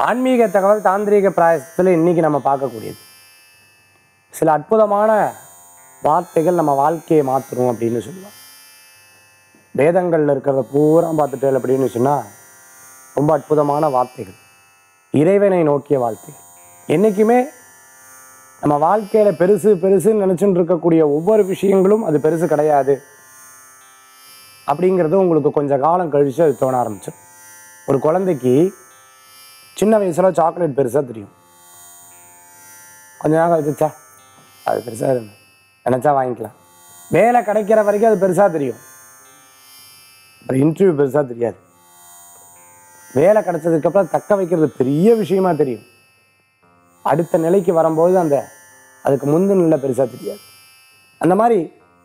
ஆன்மீக தகவல் தாந்திரீக பிராயசத்தில் இன்னைக்கு நம்ம பார்க்கக்கூடியது சில அற்புதமான வார்த்தைகள் நம்ம வாழ்க்கையை மாற்றுறோம் அப்படின்னு சொல்லுவாங்க வேதங்களில் இருக்கிறத பூரா பார்த்துட்டேன் அப்படின்னு சொன்னால் ரொம்ப அற்புதமான வார்த்தைகள் இறைவனை நோக்கிய வார்த்தைகள் என்றைக்குமே நம்ம வாழ்க்கையில் பெருசு பெருசுன்னு நினச்சிட்டு இருக்கக்கூடிய ஒவ்வொரு விஷயங்களும் அது பெருசு கிடையாது அப்படிங்கிறது உங்களுக்கு கொஞ்சம் காலம் கழித்து அது தோண ஆரம்பிச்சிடும் ஒரு குழந்தைக்கு சின்ன வயசில் சாக்லேட் பெருசாக தெரியும் கொஞ்ச நேரம் கழிச்சுச்சா அது பெருசாக இருக்கு நினச்சா வாங்கிக்கலாம் வேலை கிடைக்கிற வரைக்கும் அது பெருசாக தெரியும் அப்புறம் இன்டர்வியூ பெருசாக தெரியாது வேலை கிடைச்சதுக்கப்புறம் தக்க வைக்கிறது பெரிய விஷயமா தெரியும் அடுத்த நிலைக்கு வரும்போது அந்த அதுக்கு முந்தின நிலை பெருசாக தெரியாது அந்த மாதிரி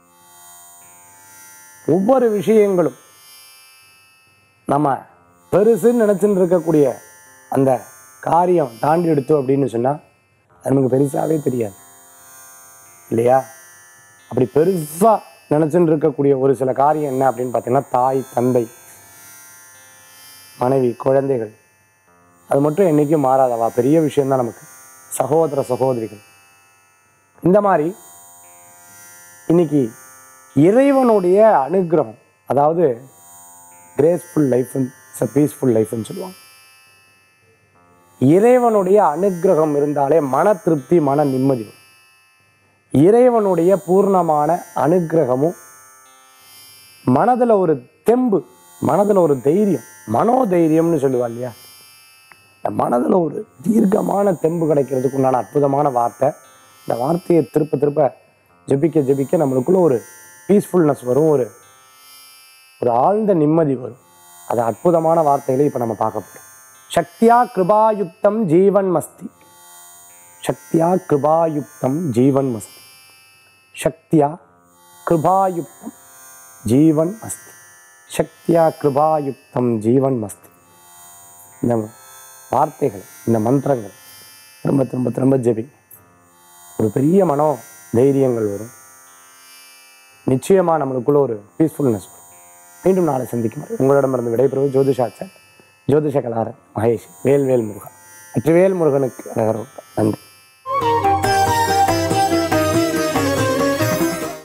ஒவ்வொரு விஷயங்களும் நம்ம பெருசுன்னு நினச்சின்னு இருக்கக்கூடிய அந்த காரியம் தாண்டி எடுத்தோம் அப்படின்னு சொன்னால் அது நமக்கு பெருசாகவே தெரியாது இல்லையா அப்படி பெருசாக நினச்சின்னு இருக்கக்கூடிய ஒரு சில காரியம் என்ன அப்படின்னு பார்த்தீங்கன்னா தாய் தந்தை மனைவி குழந்தைகள் அது மட்டும் என்றைக்கும் மாறாதவா பெரிய விஷயம்தான் நமக்கு சகோதர சகோதரிகள் இந்த மாதிரி இன்னைக்கு இறைவனுடைய அனுகிரகம் அதாவது கிரேஸ்ஃபுல் லைஃப் பீஸ்ஃபுல் லைஃப்னு சொல்லுவாங்க இறைவனுடைய அனுகிரகம் இருந்தாலே மன திருப்தி மன நிம்மதி வரும். இறைவனுடைய பூர்ணமான அனுகிரகமும் மனதில் ஒரு தெம்பு மனதில் ஒரு தைரியம் மனோதைரியம்னு சொல்லுவா இல்லையா இந்த மனதில் ஒரு தீர்க்கமான தெம்பு கிடைக்கிறதுக்கு உண்டான அற்புதமான வார்த்தை இந்த வார்த்தையை திருப்ப திருப்ப ஜெபிக்க ஜெபிக்க நம்மளுக்குள்ள ஒரு பீஸ்ஃபுல்னஸ் வரும் ஒரு ஒரு ஆழ்ந்த நிம்மதி வரும் அது அற்புதமான வார்த்தைகளை இப்போ நம்ம பார்க்க போகிறோம் சக்தியா கிருபாயுக்தம் ஜீவன் மஸ்தி சக்தியா கிருபாயுக்தம் ஜீவன் மஸ்தி சக்தியா கிருபாயுக்தம் ஜீவன் அஸ்தி சக்தியா கிருபாயுக்தம் ஜீவன் மஸ்தி இந்த வார்த்தைகள் இந்த மந்திரங்கள் திரும்ப திரும்ப திரும்ப ஜெபி ஒரு பெரிய மனோ தைரியங்கள் வரும் நிச்சயமாக நம்மளுக்குள்ள ஒரு பீஸ்ஃபுல்னஸ் வரும் மீண்டும் நாளை சந்திக்கும் வரை உங்களிடமிருந்து விடைபெறுவது ஜோதிஷாச்சர் ஜோதிஷ கலாரன் மகேஷ் வேல்வேல் முருகன் வெற்றிவேல் முருகனுக்கு அரகரோட்டம். நன்றி